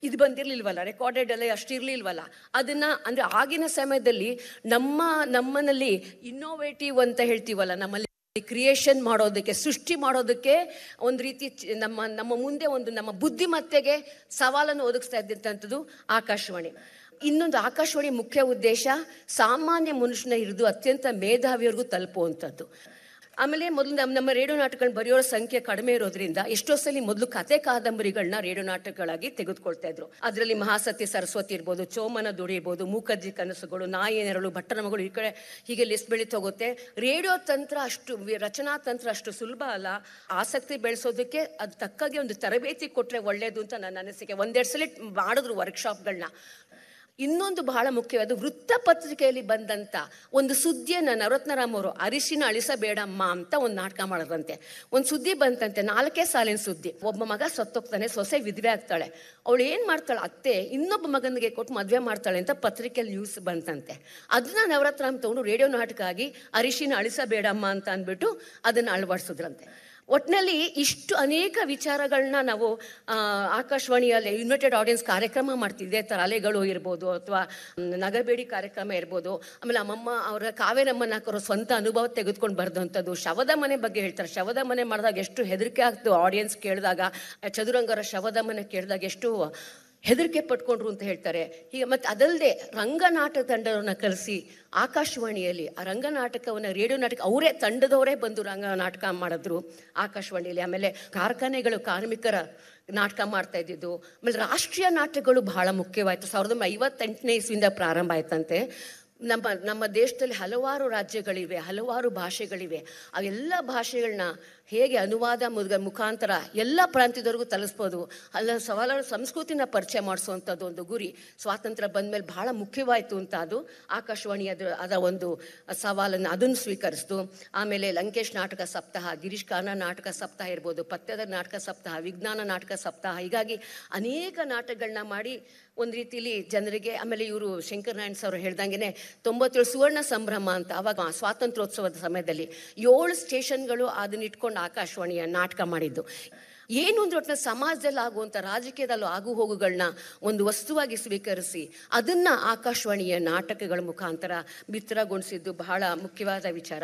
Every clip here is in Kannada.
ಇದು ಬಂದಿರ್ಲಿಲ್ವಲ್ಲ ರೆಕಾರ್ಡೆಡ್ ಎಲ್ಲ ಅಷ್ಟು ಇರ್ಲಿಲ್ವಲ್ಲ ಅದನ್ನ ಅಂದ್ರೆ ಆಗಿನ ಸಮಯದಲ್ಲಿ ನಮ್ಮ ನಮ್ಮನಲ್ಲಿ ಇನ್ನೋವೇಟಿವ್ ಅಂತ ಹೇಳ್ತೀವಲ್ಲ ನಮ್ಮಲ್ಲಿ ಕ್ರಿಯೇಷನ್ ಮಾಡೋದಕ್ಕೆ ಸೃಷ್ಟಿ ಮಾಡೋದಕ್ಕೆ ಒಂದು ರೀತಿ ಚ- ನಮ್ಮ ನಮ್ಮ ಮುಂದೆ ಒಂದು ನಮ್ಮ ಬುದ್ಧಿಮತ್ತೆಗೆ ಸವಾಲನ್ನು ಒದಗಿಸ್ತಾ ಇದ್ದಂಥದ್ದು ಆಕಾಶವಾಣಿ ಇನ್ನೊಂದು ಆಕಾಶವಾಣಿ ಮುಖ್ಯ ಉದ್ದೇಶ ಸಾಮಾನ್ಯ ಮನುಷ್ಯನ ಹಿಡಿದು ಅತ್ಯಂತ ಮೇಧಾವಿಯವರೆಗೂ ತಲುಪುವಂಥದ್ದು ಆಮೇಲೆ ಮೊದಲು ನಮ್ಮ ನಮ್ಮ ರೇಡಿಯೋ ನಾಟಕಗಳನ್ನ ಬರೆಯೋರ ಸಂಖ್ಯೆ ಕಡಿಮೆ ಇರೋದ್ರಿಂದ ಎಷ್ಟೋ ಸಲ ಮೊದಲು ಕತೆ ಕಾದಂಬರಿಗಳನ್ನ ರೇಡಿಯೋ ನಾಟಕಗಳಾಗಿ ತೆಗೆದುಕೊಳ್ತಾ ಇದ್ರು ಅದರಲ್ಲಿ ಮಹಾಸತಿ ಸರಸ್ವತಿ ಇರ್ಬೋದು ಚೋಮನ ದುಡಿ ಇರ್ಬೋದು ಮೂಕಜ್ಜಿ ಕನಸುಗಳು ನಾಯಿ ನೆರಳು ಭಟ್ಟನ ಮಗಳು ಈ ಕಡೆ ಹೀಗೆ ಲಿಸ್ಟ್ ಬೆಳೀತಾ ಹೋಗುತ್ತೆ ರೇಡಿಯೋ ತಂತ್ರ ಅಷ್ಟು ವಿ- ರಚನಾ ತಂತ್ರ ಅಷ್ಟು ಸುಲಭ ಅಲ್ಲ ಆಸಕ್ತಿ ಬೆಳೆಸೋದಕ್ಕೆ ಅದು ತಕ್ಕಾಗಿ ಒಂದು ತರಬೇತಿ ಕೊಟ್ಟರೆ ಒಳ್ಳೆಯದು ಅಂತ ನನ್ನ ಅನಿಸಿಕೆ ಒಂದೆರಡು ಸಲ ಮಾಡಿದ್ರು ವರ್ಕ್ಶಾಪ್ಗಳನ್ನ ಇನ್ನೊಂದು ಬಹಳ ಮುಖ್ಯವಾದ ವೃತ್ತಪತ್ರಿಕೆಯಲ್ಲಿ ಬಂದಂತ ಒಂದು ಸುದ್ದಿಯನ್ನ ನವರತ್ನರಾಮ್ ಅವರು ಅರಿಶಿನ ಅಳಿಸಬೇಡಮ್ಮ ಅಂತ ಒಂದು ನಾಟಕ ಮಾಡಿದ್ರಂತೆ ಒಂದು ಸುದ್ದಿ ಬಂತಂತೆ ನಾಲ್ಕೇ ಸಾಲಿನ ಸುದ್ದಿ ಒಬ್ಬ ಮಗ ಸತ್ತೋಗ್ತಾನೆ ಸೊಸೆ ವಿಧವೆ ಆಗ್ತಾಳೆ ಅವಳು ಏನ್ ಮಾಡ್ತಾಳೆ ಅತ್ತೆ ಇನ್ನೊಬ್ಬ ಮಗನಿಗೆ ಕೊಟ್ಟು ಮದ್ವೆ ಮಾಡ್ತಾಳೆ ಅಂತ ಪತ್ರಿಕೆಯಲ್ಲಿ ನ್ಯೂಸ್ ಬಂತಂತೆ ಅದನ್ನ ನವರತ್ನರಾಮ್ ತಗೊಂಡು ರೇಡಿಯೋ ನಾಟಕ ಆಗಿ ಅರಿಶಿನ ಅಳಿಸಬೇಡಮ್ಮ ಅಂತ ಅಂದ್ಬಿಟ್ಟು ಅದನ್ನ ಅಳವಡಿಸಿದ್ರಂತೆ ಒಟ್ಟಿನಲ್ಲಿ ಇಷ್ಟು ಅನೇಕ ವಿಚಾರಗಳನ್ನ ನಾವು ಆ, ಆಕಾಶವಾಣಿಯಲ್ಲಿ ಯುನೈಟೆಡ್ ಆಡಿಯನ್ಸ್ ಕಾರ್ಯಕ್ರಮ ಮಾಡ್ತಿದ್ದೆ ಥರ ಅಲೆಗಳು ಇರ್ಬೋದು ಅಥವಾ ನಗಬೇಡಿ ಕಾರ್ಯಕ್ರಮ ಇರ್ಬೋದು ಆಮೇಲೆ ಅಮ್ಮಮ್ಮ ಅವರ ಕಾವೇರಮ್ಮನ ಹಾಕೋರು ಸ್ವಂತ ಅನುಭವ ತೆಗೆದುಕೊಂಡು ಬರ್ದಂಥದ್ದು ಶವದ ಮನೆ ಬಗ್ಗೆ ಹೇಳ್ತಾರೆ ಶವದ ಮನೆ ಮಾಡಿದಾಗ ಎಷ್ಟು ಹೆದರಿಕೆ ಆಗ್ತು ಆಡಿಯನ್ಸ್ ಕೇಳಿದಾಗ ಚದುರಂಗರ ಶವದ ಮನೆ ಕೇಳಿದಾಗ ಎಷ್ಟು ಹೆದರಿಕೆ ಪಟ್ಕೊಂಡ್ರು ಅಂತ ಹೇಳ್ತಾರೆ ಹೀಗೆ ಮತ್ತೆ ಅದಲ್ಲದೆ ರಂಗನಾಟಕ ತಂಡವನ್ನ ಕರೆಸಿ ಆಕಾಶವಾಣಿಯಲ್ಲಿ ಆ ರಂಗನಾಟಕವನ್ನ ರೇಡಿಯೋ ನಾಟಕ ಅವರೇ ತಂಡದವರೇ ಬಂದು ರಂಗ ನಾಟಕ ಮಾಡಿದ್ರು ಆಕಾಶವಾಣಿಯಲ್ಲಿ ಆಮೇಲೆ ಕಾರ್ಖಾನೆಗಳು ಕಾರ್ಮಿಕರ ನಾಟಕ ಮಾಡ್ತಾ ಇದ್ದಿದ್ದು ಆಮೇಲೆ ರಾಷ್ಟ್ರೀಯ ನಾಟಕಗಳು ಬಹಳ ಮುಖ್ಯವಾಯಿತು ಸಾವಿರದ ಒಂಬೈನೂರ ಐವತ್ತೆಂಟನೇ ಇಸ್ವಿಯಿಂದ ಪ್ರಾರಂಭ ಆಯ್ತಂತೆ ನಮ್ಮ ನಮ್ಮ ದೇಶದಲ್ಲಿ ಹಲವಾರು ರಾಜ್ಯಗಳಿವೆ ಹಲವಾರು ಭಾಷೆಗಳಿವೆ ಅವೆಲ್ಲ ಭಾಷೆಗಳನ್ನ ಹೇಗೆ ಅನುವಾದ ಮುಗ ಮುಖಾಂತರ ಎಲ್ಲ ಪ್ರಾಂತ್ಯದವರೆಗೂ ತಲುಸ್ಬೋದು ಅಲ್ಲ ಸವಾಲಾರು ಸಂಸ್ಕೃತಿನ ಪರಿಚಯ ಮಾಡಿಸುವಂಥದ್ದು ಒಂದು ಗುರಿ ಸ್ವಾತಂತ್ರ್ಯ ಬಂದಮೇಲೆ ಬಹಳ ಮುಖ್ಯವಾಯಿತು ಅಂತ ಅದು ಆಕಾಶವಾಣಿ ಅದ್ರ ಅದರ ಒಂದು ಸವಾಲನ್ನು ಅದನ್ನು ಸ್ವೀಕರಿಸಿತು ಆಮೇಲೆ ಲಂಕೇಶ್ ನಾಟಕ ಸಪ್ತಾಹ ಗಿರೀಶ್ ಕಾರ್ನ ನಾಟಕ ಸಪ್ತಾಹ ಇರ್ಬೋದು ಪತ್ಯದ ನಾಟಕ ಸಪ್ತಾಹ ವಿಜ್ಞಾನ ನಾಟಕ ಸಪ್ತಾಹ ಹೀಗಾಗಿ ಅನೇಕ ನಾಟಕಗಳನ್ನ ಮಾಡಿ ಒಂದು ರೀತಿಲಿ ಜನರಿಗೆ ಆಮೇಲೆ ಇವರು ಶಂಕರ್ ನಾರಾಯಣ್ ಸರ್ ಹೇಳ್ದಂಗೆನೆ ತೊಂಬತ್ತೇಳು ಸುವರ್ಣ ಸಂಭ್ರಮ ಅಂತ ಅವಾಗ ಸ್ವಾತಂತ್ರ್ಯೋತ್ಸವದ ಸಮಯದಲ್ಲಿ ಏಳು ಸ್ಟೇಷನ್ಗಳು ಅದನ್ನ ಇಟ್ಕೊಂಡು ಆಕಾಶವಾಣಿಯ ನಾಟಕ ಮಾಡಿದ್ದು ಏನು ಅಂದ್ರೆ ಒಟ್ಟಿನ ಸಮಾಜದಲ್ಲಿ ಆಗುವಂಥ ರಾಜಕೀಯದಲ್ಲೂ ಆಗು ಹೋಗುಗಳನ್ನ ಒಂದು ವಸ್ತುವಾಗಿ ಸ್ವೀಕರಿಸಿ ಅದನ್ನ ಆಕಾಶವಾಣಿಯ ನಾಟಕಗಳ ಮುಖಾಂತರ ಬಿತ್ತರಗೊಳಿಸಿದ್ದು ಬಹಳ ಮುಖ್ಯವಾದ ವಿಚಾರ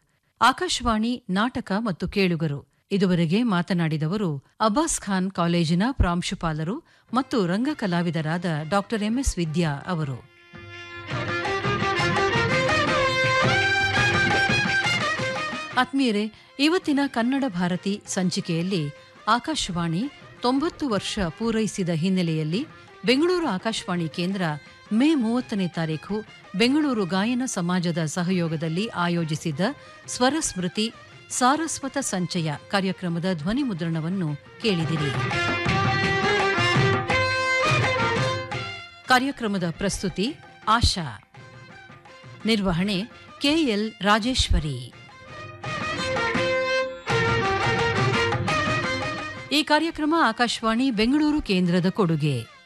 ಆಕಾಶವಾಣಿ ನಾಟಕ ಮತ್ತು ಕೇಳುಗರು ಇದುವರೆಗೆ ಮಾತನಾಡಿದವರು ಅಬ್ಬಾಸ್ ಖಾನ್ ಕಾಲೇಜಿನ ಪ್ರಾಂಶುಪಾಲರು ಮತ್ತು ರಂಗ ಕಲಾವಿದರಾದ ಡಾಕ್ಟರ್ ಎಂಎಸ್ ವಿದ್ಯಾ ಅವರು ಆತ್ಮೀಯರೇ ಇವತ್ತಿನ ಕನ್ನಡ ಭಾರತಿ ಸಂಚಿಕೆಯಲ್ಲಿ ಆಕಾಶವಾಣಿ ತೊಂಬತ್ತು ವರ್ಷ ಪೂರೈಸಿದ ಹಿನ್ನೆಲೆಯಲ್ಲಿ ಬೆಂಗಳೂರು ಆಕಾಶವಾಣಿ ಕೇಂದ್ರ ಮೇ ಮೂವತ್ತನೇ ತಾರೀಖು ಬೆಂಗಳೂರು ಗಾಯನ ಸಮಾಜದ ಸಹಯೋಗದಲ್ಲಿ ಆಯೋಜಿಸಿದ್ದ ಸ್ವರ ಸ್ಮೃತಿ ಸಾರಸ್ವತ ಸಂಚಯ ಕಾರ್ಯಕ್ರಮದ ಧ್ವನಿ ಮುದ್ರಣವನ್ನು ಕೇಳಿದಿರಿ ಕಾರ್ಯಕ್ರಮದ ಪ್ರಸ್ತುತಿ ಆಶಾ ನಿರ್ವಹಣೆ ಕೆಎಲ್ ರಾಜೇಶ್ವರಿ ಈ ಕಾರ್ಯಕ್ರಮ ಆಕಾಶವಾಣಿ ಬೆಂಗಳೂರು ಕೇಂದ್ರದ ಕೊಡುಗೆ